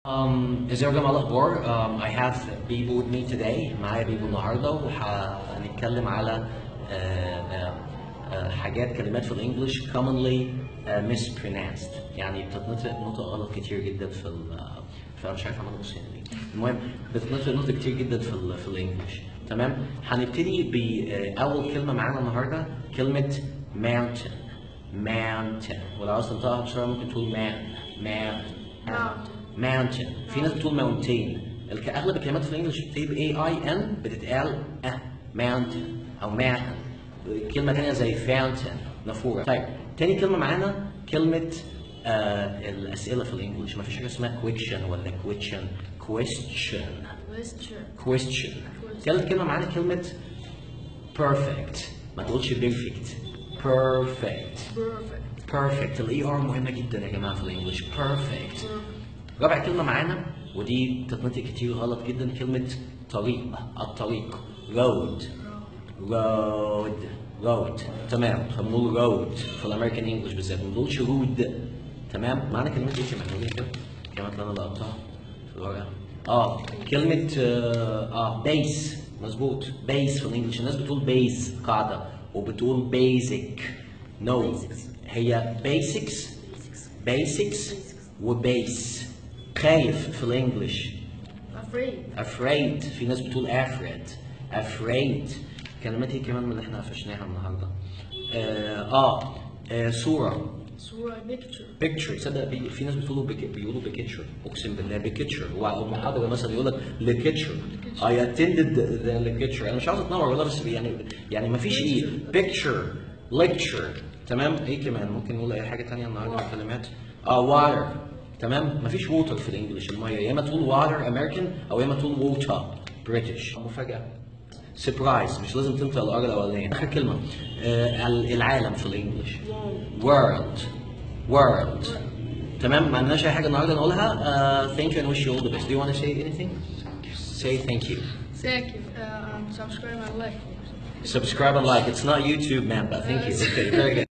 Um, ازيكم يا جماعة الأخبار؟ Um, I have people with me today معايا بيبو النهاردة وهنتكلم على آه، آه، آه، حاجات كلمات في الإنجليش commonly آه، mispronounced يعني بتتنطق نطق غلط كتير جدا في ال فأنا مش عارف أعمل نص يعني المهم بتتنطق نطق كتير جدا في ال في الإنجليش تمام؟ هنبتدي بأول كلمة معانا النهاردة كلمة mountain mountain ولو عاوز تنطقها بسرعة ممكن تقول man man mountain في ناس بتقول mountain الك- اغلب الكلمات في الانجليش بتبتدي ب A I N بتتقال أه mountain او mountain كلمة تانية زي fountain نافورة طيب تاني كلمة معانا كلمة آه الأسئلة في الانجليش ما فيش حاجة اسمها question ولا question question Question. question تالت كلمة معانا كلمة perfect ما تقولش perfect perfect Perfect. perfect الاي ار مهمة جدا يا جماعة في الانجليش perfect رابع كلمة معانا ودي بتتنطق كتير غلط جدا كلمة طريق الطريق road road road تمام فبنقول road في الامريكان انجلش بالذات ما بنقولش رود تمام معانا كلمات ايه كمان قولي كده كلمات اللي انا لقطتها في الورقة اه كلمة اه, آه بيس مظبوط بيس في الانجلش الناس بتقول بيس قاعدة وبتقول بيزك نو Basics. هي basics basics وبيس خايف في الانجليش Afraid. afraid في ناس بتقول afraid afraid كلمات ايه كمان من اللي احنا قفشناها النهارده اه, آه, آه صورة صورة picture. picture تصدق بي في ناس بتقولوا بك بيقولوا بيكتشر اقسم بالله بيكتشر ومحاضره مثلا يقول لك ليكتشر I attended the lecture انا مش عاوز اتنور والله بس يعني يعني ما فيش ايه picture lecture تمام ايه كمان ممكن نقول اي حاجه تانية النهارده من الكلمات اه water تمام ما فيش ووتر في الانجليش الميه يا اما تقول water American او يا اما تقول water British مفاجاه سربرايز مش لازم تنطق الار الاولانيه اخر كلمه آه العالم في الانجليش world world تمام ما عندناش اي حاجه النهارده نقولها uh, thank you and wish you all the best do you want to say anything say thank you Thank you. Uh, and subscribe and like. subscribe and like it's not youtube man but thank you okay very good